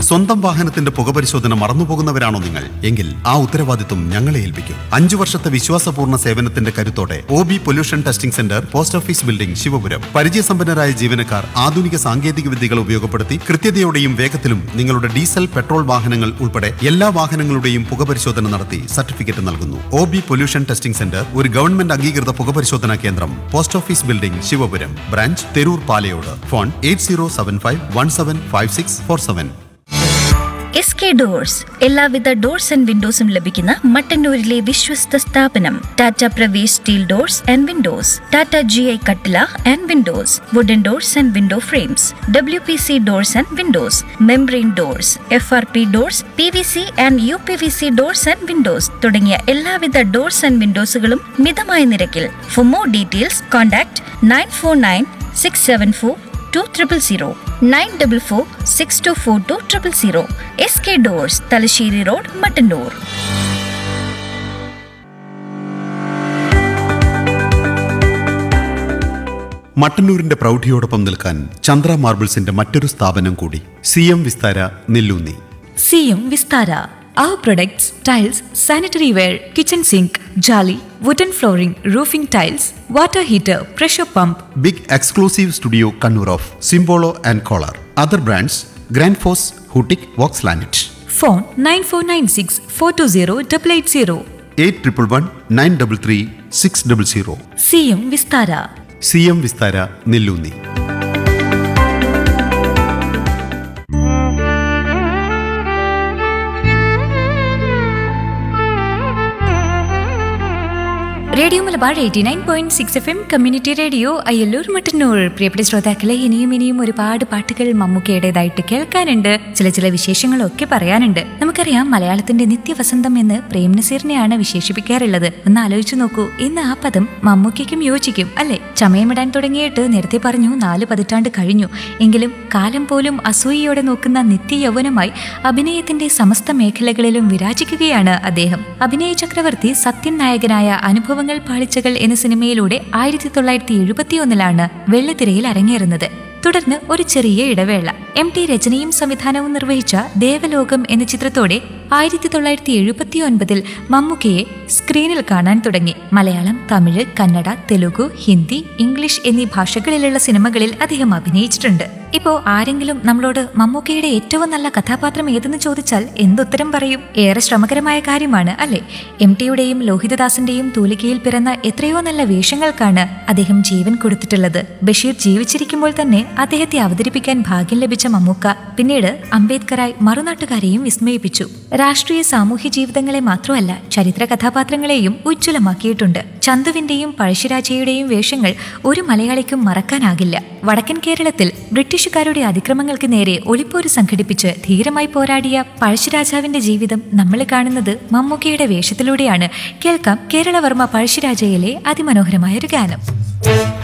സ്വന്തം വാഹനത്തിന്റെ പുകപരിശോധന മറന്നുപോകുന്നവരാണോ നിങ്ങൾ എങ്കിൽ ആ ഉത്തരവാദിത്വം ഞങ്ങളെ ഏൽപ്പിക്കും അഞ്ചു വർഷത്തെ വിശ്വാസപൂർണ്ണ സേവനത്തിന്റെ കരുത്തോടെ O B pollution testing centre post office building Sivapuram പരിചയസമ്പന്നരായ ജീവനക്കാർ ആധുനിക സാങ്കേതിക വിദ്യകൾ ഉപയോഗപ്പെടുത്തി കൃത്യതയോടെയും വേഗത്തിലും നിങ്ങളുടെ ഡീസൽ പെട്രോൾ വാഹനങ്ങൾ ഉൾപ്പെടെ എല്ലാ വാഹനങ്ങളുടെയും പുകപരിശോധന നടത്തി സർട്ടിഫിക്കറ്റ് നൽകുന്നു O B pollution testing centre ഒരു ഗവൺമെന്റ് അംഗീകൃത പുകപരിശോധനാ കേന്ദ്രം post office building Sivapuram branch Theroor Palayode phone eight zero seven five one seven five six four seven S K doors എല്ലാവിധ ഡോർസ് ആൻഡ് വിൻഡോസും ലഭിക്കുന്ന മട്ടന്നൂരിലെ വിശ്വസ്ത സ്ഥാപനം Tata Pravesh steel doors and windows Tata G I കട്ടില and windows wooden doors and window frames W P C doors and windows membrane doors F R P doors P V C and U P V C doors and windows തുടങ്ങിയ എല്ലാവിധ doors and വിൻഡോസുകളും മിതമായ നിരക്കിൽ for more details contact nine four nine six seven four two triple zero nine double four six two four two triple zero S K doors Thalassery road Mattannur മട്ടന്നൂരിന്റെ പ്രൗഢിയോടൊപ്പം നിൽക്കാൻ ചന്ദ്ര മാർബിൾസിന്റെ മറ്റൊരു സ്ഥാപനം കൂടി സി എം വിസ്താര നെല്ലൂന്നി സിയും Vistara Our products, tiles, sanitary ware, kitchen sink, jolly, wooden flooring, roofing tiles, water heater, pressure pump, big exclusive studio Kannur of Simpolo and Kohler other brands Grundfos ഹൂട്ടിക് Vox ലാനറ്റ് phone 9496 420 880. Eight triple one nine double three six double zero സിയും Vistara C M Vistara Nellunni radio Malabar eighty nine point six F M community radio Ayyalloor Mattannur പ്രിയപ്പെട്ട ശ്രോതാക്കളെ ഇനിയും ഇനിയും ഒരുപാട് പാട്ടുകൾ മമ്മൂക്കയുടേതായിട്ട് കേൾക്കാനുണ്ട് ചില ചില വിശേഷങ്ങളൊക്കെ പറയാനുണ്ട് നമുക്കറിയാം മലയാളത്തിന്റെ നിത്യവസന്തം എന്ന് പ്രേം നസീറിനെയാണ് വിശേഷിപ്പിക്കാറുള്ളത് ഒന്ന് ആലോചിച്ചു നോക്കൂ ഇന്ന് ആ പദം മമ്മൂക്കയ്ക്കും യോജിക്കും അല്ലെ ചമയമിടാൻ തുടങ്ങിയിട്ട് നേരത്തെ പറഞ്ഞു നാല് പതിറ്റാണ്ട് കഴിഞ്ഞു എങ്കിലും കാലം പോലും അസൂയയോടെ നോക്കുന്ന നിത്യ യൗവനമായി അഭിനയത്തിന്റെ സമസ്ത മേഖലകളിലും വിരാജിക്കുകയാണ് അദ്ദേഹം അഭിനയ ചക്രവർത്തി സത്യൻ നായകനായ അനുഭവങ്ങൾ പാളിച്ചകൾ എന്ന സിനിമയിലൂടെ ആയിരത്തി തൊള്ളായിരത്തി എഴുപത്തിയൊന്നിലാണ് വെള്ളിത്തിരയിൽ അരങ്ങേറുന്നത് തുടർന്ന് ഒരു ചെറിയ ഇടവേള എം ടി രചനയും സംവിധാനവും നിർവഹിച്ച ദേവലോകം എന്ന ചിത്രത്തോടെ ആയിരത്തി തൊള്ളായിരത്തി എഴുപത്തി ഒൻപതിൽ മമ്മൂക്കയെ സ്ക്രീനിൽ കാണാൻ തുടങ്ങി മലയാളം തമിഴ് കന്നഡ തെലുഗു ഹിന്ദി ഇംഗ്ലീഷ് എന്നീ ഭാഷകളിലുള്ള സിനിമകളിൽ അദ്ദേഹം അഭിനയിച്ചിട്ടുണ്ട് ഇപ്പോ ആരെങ്കിലും നമ്മളോട് മമ്മൂക്കയുടെ ഏറ്റവും നല്ല കഥാപാത്രം ഏതെന്ന് ചോദിച്ചാൽ എന്തുത്തരം പറയും ഏറെ ശ്രമകരമായ കാര്യമാണ് അല്ലെ എം ടിയുടെയും ലോഹിതദാസിന്റെയും തൂലികയിൽ പിറന്ന എത്രയോ നല്ല വേഷങ്ങൾക്കാണ് അദ്ദേഹം ജീവൻ കൊടുത്തിട്ടുള്ളത് ബഷീർ ജീവിച്ചിരിക്കുമ്പോൾ തന്നെ അദ്ദേഹത്തെ അവതരിപ്പിക്കാൻ ഭാഗ്യം ലഭിച്ച മമ്മൂക്ക പിന്നീട് അംബേദ്കറായി മറുനാട്ടുകാരെയും വിസ്മയിപ്പിച്ചു രാഷ്ട്രീയ സാമൂഹ്യ ജീവിതങ്ങളെ മാത്രമല്ല ചരിത്ര കഥാപാത്രങ്ങളെയും ഉജ്ജ്വലമാക്കിയിട്ടുണ്ട് ചന്തുവിന്റെയും പഴശ്ശിരാജയുടെയും വേഷങ്ങൾ ഒരു മലയാളിക്കും മറക്കാനാകില്ല വടക്കൻ കേരളത്തിൽ ബ്രിട്ടീഷുകാരുടെ അതിക്രമങ്ങൾക്ക് നേരെ ഒളിപ്പോര് സംഘടിപ്പിച്ച് ധീരമായി പോരാടിയ പഴശ്ശിരാജാവിന്റെ ജീവിതം നമ്മൾ കാണുന്നത് മമ്മൂക്കയുടെ വേഷത്തിലൂടെയാണ് കേൾക്കാം കേരളവർമ്മ പഴശ്ശിരാജയിലെ അതിമനോഹരമായൊരു ഗാനം